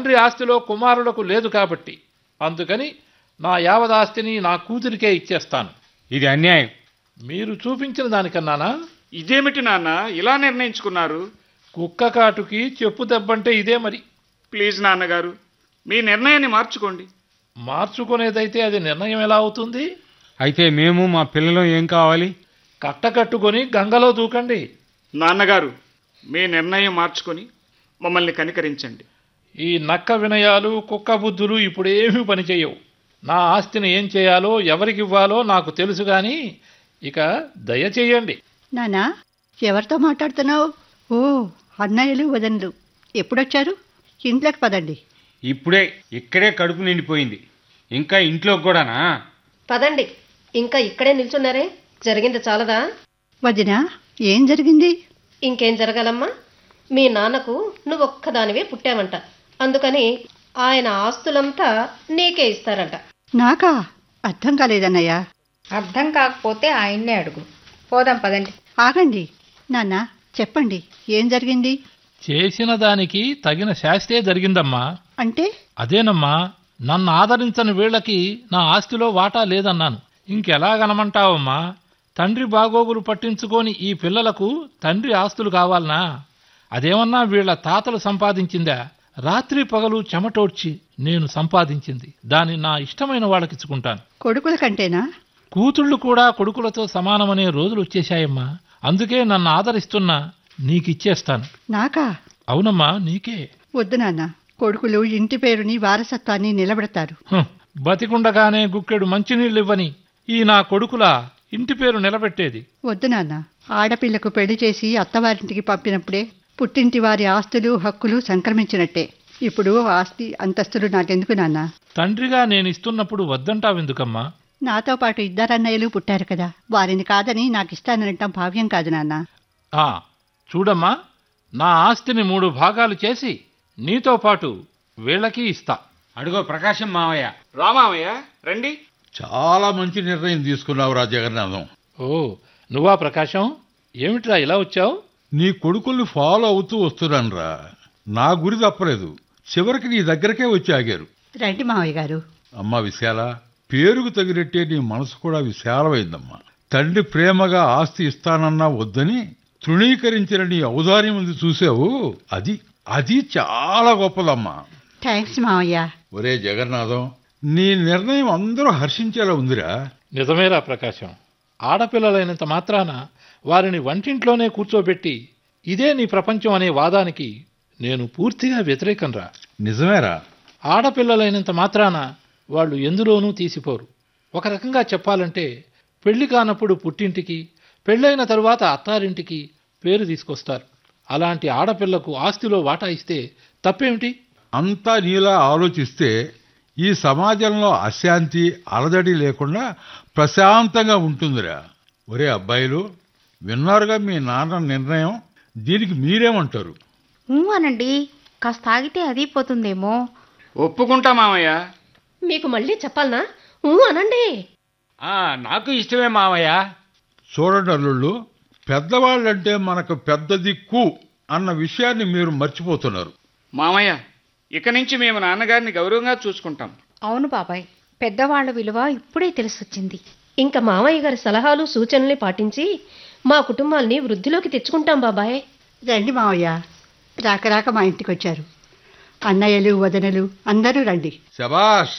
తండ్రి ఆస్తిలో కుమారులకు లేదు కాబట్టి అందుకని నా యావదాస్తిని నా కూతురికే ఇచ్చేస్తాను ఇది అన్యాయం మీరు చూపించిన దానికన్నానా ఇదేమిటి నాన్న ఇలా నిర్ణయించుకున్నారు కుక్క కాటుకి చెప్పు దెబ్బంటే ఇదే మరి ప్లీజ్ నాన్నగారు మీ నిర్ణయాన్ని మార్చుకోండి మార్చుకునేదైతే అది నిర్ణయం ఎలా అవుతుంది అయితే మేము మా పిల్లలు ఏం కావాలి కట్టకట్టుకొని గంగలో దూకండి నాన్నగారు మీ నిర్ణయం మార్చుకొని మమ్మల్ని కనికరించండి ఈ నక్క వినయాలు కుక్క బుద్ధులు ఇప్పుడేమీ పనిచేయవు నా ఆస్తిని ఏం చేయాలో ఎవరికి ఇవ్వాలో నాకు తెలుసు గాని ఇక దయచేయండి నానా ఎవరితో మాట్లాడుతున్నావు ఓ అన్నయ్యలు వదనలు ఎప్పుడొచ్చారు ఇంట్లోకి పదండి ఇప్పుడే ఇక్కడే కడుపు నిండిపోయింది ఇంకా ఇంట్లో కూడానా పదండి ఇంకా ఇక్కడే నిల్చున్నారే జరిగింది చాలదా వదినా ఏం జరిగింది ఇంకేం జరగాలమ్మా మీ నాన్నకు నువ్వు ఒక్కదానివే పుట్టావంట అందుకని ఆయన ఆస్తులంతా నీకే ఇస్తారంట నాకా అర్థం కాలేదన్నయ్య అర్థం కాకపోతే ఆయన్నే అడుగు పోదాం పదండి ఆగండి నాన్న చెప్పండి ఏం జరిగింది చేసిన దానికి తగిన శాస్తే జరిగిందమ్మా అంటే అదేనమ్మా నన్ను ఆదరించని వీళ్ళకి నా ఆస్తిలో వాటా లేదన్నాను ఇంకెలాగనమంటావమ్మా తండ్రి బాగోగులు పట్టించుకొని ఈ పిల్లలకు తండ్రి ఆస్తులు కావాలనా అదేమన్నా వీళ్ళ తాతలు సంపాదించిందా రాత్రి పగలు చెమటోడ్చి నేను సంపాదించింది దాన్ని నా ఇష్టమైన వాళ్ళకిచ్చుకుంటాను కొడుకుల కంటేనా కూతుళ్ళు కూడా కొడుకులతో సమానమనే రోజులు వచ్చేశాయమ్మా అందుకే నన్ను ఆదరిస్తున్నా నీకిచ్చేస్తాను నాకా అవునమ్మా నీకే వద్దు నాన్న కొడుకులు ఇంటి పేరుని వారసత్వాన్ని నిలబెడతారు హ్, బతికుండగానే గుక్కెడు మంచినీళ్ళివ్వని ఈ నా కొడుకులా ఇంటి పేరు నిలబెట్టేది వద్దు నాన్న ఆడపిల్లకు పెళ్లి చేసి అత్తవారింటికి పంపినప్పుడే పుట్టింటి వారి ఆస్తులు హక్కులు సంక్రమించినట్టే ఇప్పుడు ఆస్తి అంతస్తులు నాకెందుకు నాన్న తండ్రిగా నేను ఇస్తున్నప్పుడు వద్దంటావెందుకమ్మా నాతో పాటు ఇద్దరన్నయ్యలు పుట్టారు కదా వారిని కాదని నాకు ఇస్తాననటం భావ్యం కాదు నాన్న ఆ చూడమ్మా నా ఆస్తిని మూడు భాగాలు చేసి నీతో పాటు వీళ్ళకి ఇస్తా అడుగో ప్రకాశం మావయ్య రామామయ్య రండి చాలా మంచి నిర్ణయం తీసుకున్నావురా జగన్నాథం ఓ నువ్వా ప్రకాశం ఏమిట్రా ఇలా వచ్చావు నీ కొడుకుల్ని ఫాలో అవుతూ వస్తున్నానురా నా గురి తప్పలేదు చివరికి నీ దగ్గరకే వచ్చి ఆగారు రండి మావయ్య గారు అమ్మా విశాల పేరుకు తగినట్టే నీ మనసు కూడా విశాలమైందమ్మా తండ్రి ప్రేమగా ఆస్తి ఇస్తానన్నా వద్దని తృణీకరించిన నీ ఔదార్యం ఉంది చూసావు అది అది చాలా గొప్పదమ్మా థ్యాంక్స్ మావయ్య ఒరే జగన్నాథం నీ నిర్ణయం అందరూ హర్షించేలా ఉందిరా నిజమేరా ప్రకాశం ఆడపిల్లలైనంత మాత్రాన వారిని వంటింట్లోనే కూర్చోబెట్టి ఇదే నీ ప్రపంచం అనే వాదానికి నేను పూర్తిగా వ్యతిరేకంరా నిజమేరా ఆడపిల్లలైనంత మాత్రాన వాళ్ళు ఎందులోనూ తీసిపోరు ఒక రకంగా చెప్పాలంటే పెళ్లి కానప్పుడు పుట్టింటికి పెళ్ళైన తరువాత అత్తారింటికి పేరు తీసుకొస్తారు అలాంటి ఆడపిల్లకు ఆస్తిలో వాటా ఇస్తే తప్పేమిటి అంతా నీలా ఆలోచిస్తే ఈ సమాజంలో అశాంతి అలజడి లేకుండా ప్రశాంతంగా ఉంటుందిరా ఒరే అబ్బాయిలు విన్నారుగా మీ నాన్న నిర్ణయం దీనికి మీరేమంటారు ఊ అనండి కాస్త ఆగితే అది పోతుందేమో ఒప్పుకుంటా మామయ్య మీకు మళ్ళీ చెప్పాలనా ఊ అనండి ఆ, నాకు ఇష్టమే మావయ్య చూడండి అల్లుళ్ళు పెద్దవాళ్ళంటే మనకు పెద్ద దిక్కు అన్న విషయాన్ని మీరు మర్చిపోతున్నారు మామయ్య ఇక నుంచి మేము నాన్నగారిని గౌరవంగా చూసుకుంటాం అవును బాబాయ్ పెద్దవాళ్ల విలువ ఇప్పుడే తెలిసొచ్చింది ఇంకా మామయ్య గారి సలహాలు సూచనల్ని పాటించి మా కుటుంబాల్ని వృద్ధిలోకి తెచ్చుకుంటాం బాబాయ్ రండి మావయ్య రాక రాక మా ఇంటికి వచ్చారు అన్నయ్యలు వదనలు అందరూ రండి శబాష్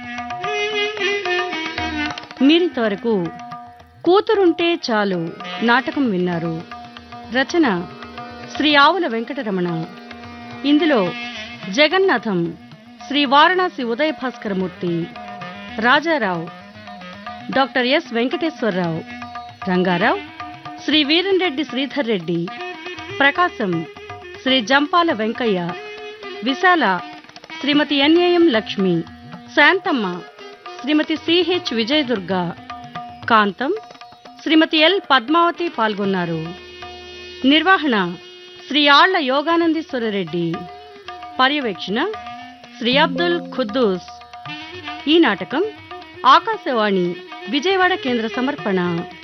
మీరింతవరకు కూతురుంటే చాలు నాటకం విన్నారు రచన శ్రీ ఆవుల వెంకటరమణ ఇందులో Jagannatham Shri Varanasi Udaya Bhaskaramurthy Raja Rao doctor S Venkateswara Rao Ranga Rao Shri Veeramreddy Sridhar Reddy Prakasam Shri Jampala Venkaiah Vishala Shrimati NAM Lakshmi Santhamma Shrimati CH Vijayadurga Kantham Shrimati L Padmavathi పాల్గొన్నారు నిర్వహణ శ్రీ ఆళ్ల యోగానందీశ్వరరెడ్డి పర్యవేక్షణ శ్రీ అబ్దుల్ ఖుద్దూస్ ఈ నాటకం ఆకాశవాణి విజయవాడ కేంద్ర సమర్పణ